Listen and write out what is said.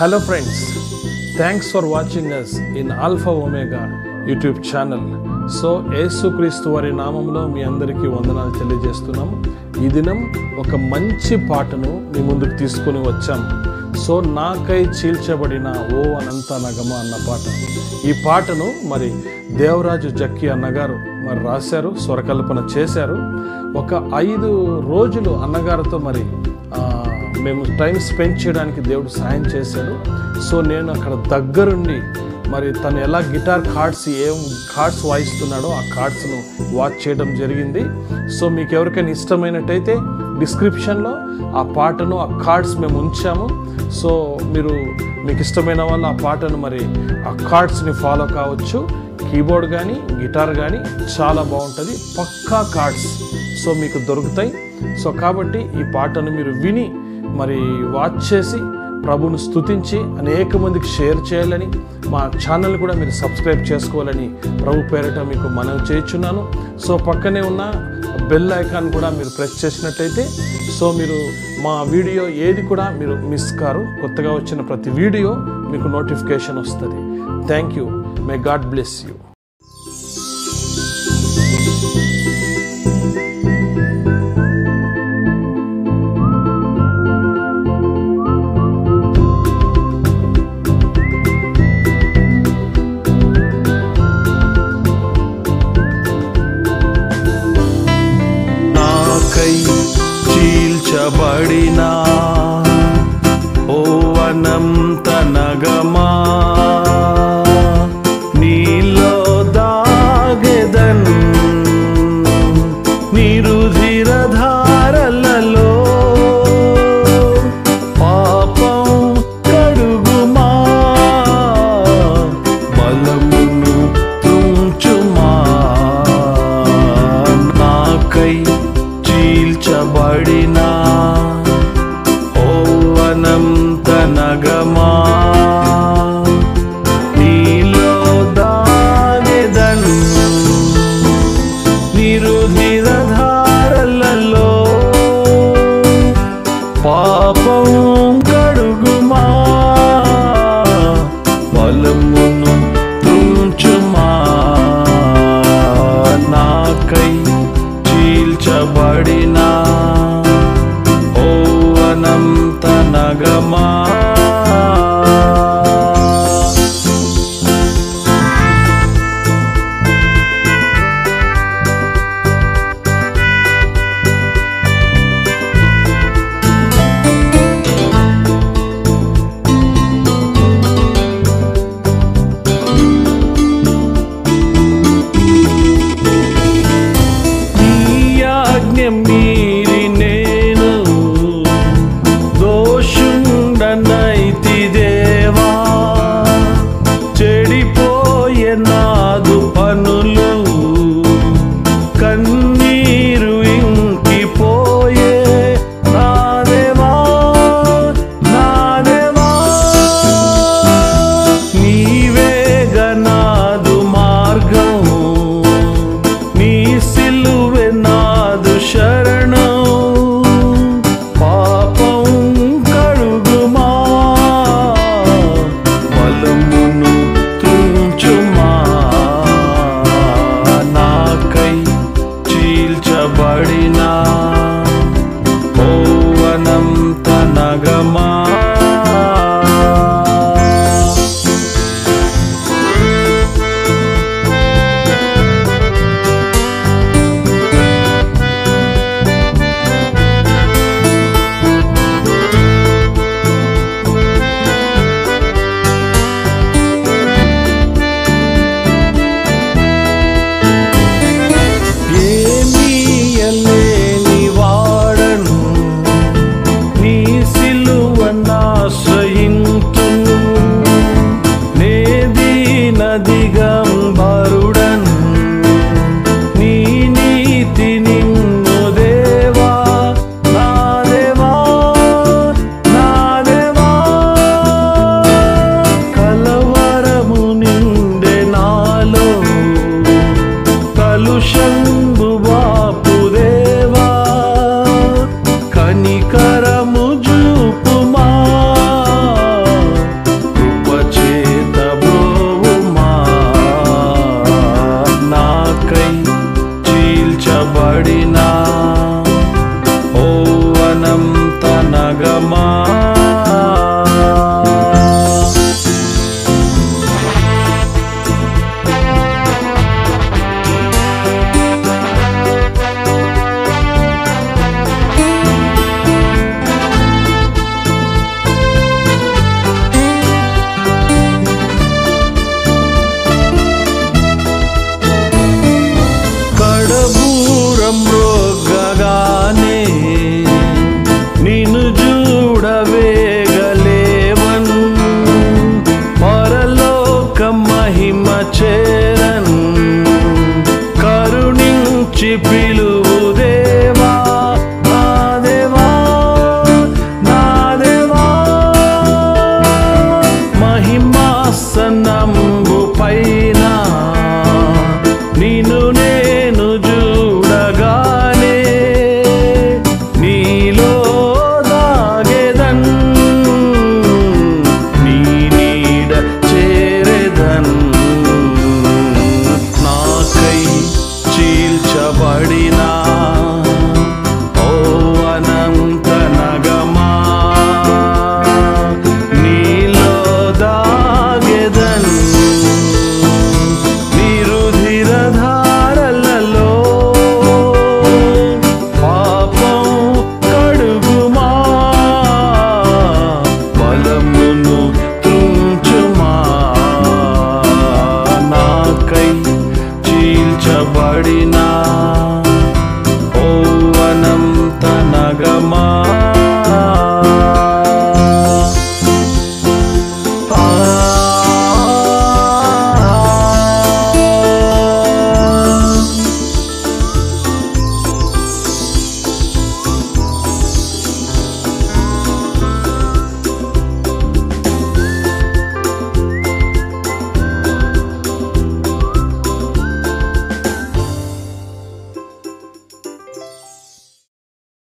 hello friends thanks for watching us in alpha omega YouTube channel so యేసుక్రీస్తు వారి నామంలో మీ అందరికీ వందనాలు తెలియజేస్తున్నాం ఈ దినం ఒక మంచి పాటను మీ ముందుకు తీసుకొని వచ్చాం సో నాకై చీల్చబడిన ఓ అనంత నగమ అన్న పాట ఈ పాటను మరి దేవరాజు జక్కి అన్నగారు మరి రాశారు స్వరకల్పన చేశారు ఒక ఐదు రోజులు అన్నగారితో మరి ఆ, మేము టైం స్పెండ్ చేయడానికి దేవుడు సాయం చేశాడు సో నేను అక్కడ దగ్గరుండి మరి తను ఎలా గిటార్ కార్డ్స్ ఏం కార్డ్స్ వాయిస్తున్నాడో ఆ కార్డ్స్ను వాచ్ చేయడం జరిగింది సో మీకు ఎవరికైనా ఇష్టమైనట్టయితే డిస్క్రిప్షన్లో ఆ పాటను ఆ కార్డ్స్ మేము ఉంచాము సో మీరు మీకు ఇష్టమైన వాళ్ళు ఆ పాటను మరి ఆ కార్డ్స్ని ఫాలో కావచ్చు కీబోర్డ్ కానీ గిటార్ కానీ చాలా బాగుంటుంది పక్కా కార్డ్స్ సో మీకు దొరుకుతాయి సో కాబట్టి ఈ పాటను మీరు విని మరి వాచ్ చేసి ప్రభును స్తుతించి అనేక మందికి షేర్ చేయాలని మా ఛానల్ కూడా మీరు సబ్స్క్రైబ్ చేసుకోవాలని ప్రభు పేరిట మీకు మనవి చేయించున్నాను సో పక్కనే ఉన్న బెల్ ఐకాన్ కూడా మీరు ప్రెస్ చేసినట్టయితే సో మీరు మా వీడియో ఏది కూడా మీరు మిస్ కారు కొత్తగా వచ్చిన ప్రతి వీడియో మీకు నోటిఫికేషన్ వస్తుంది thank you may God bless you నాకై చీల్చబడిన ఓ అనంత నగమా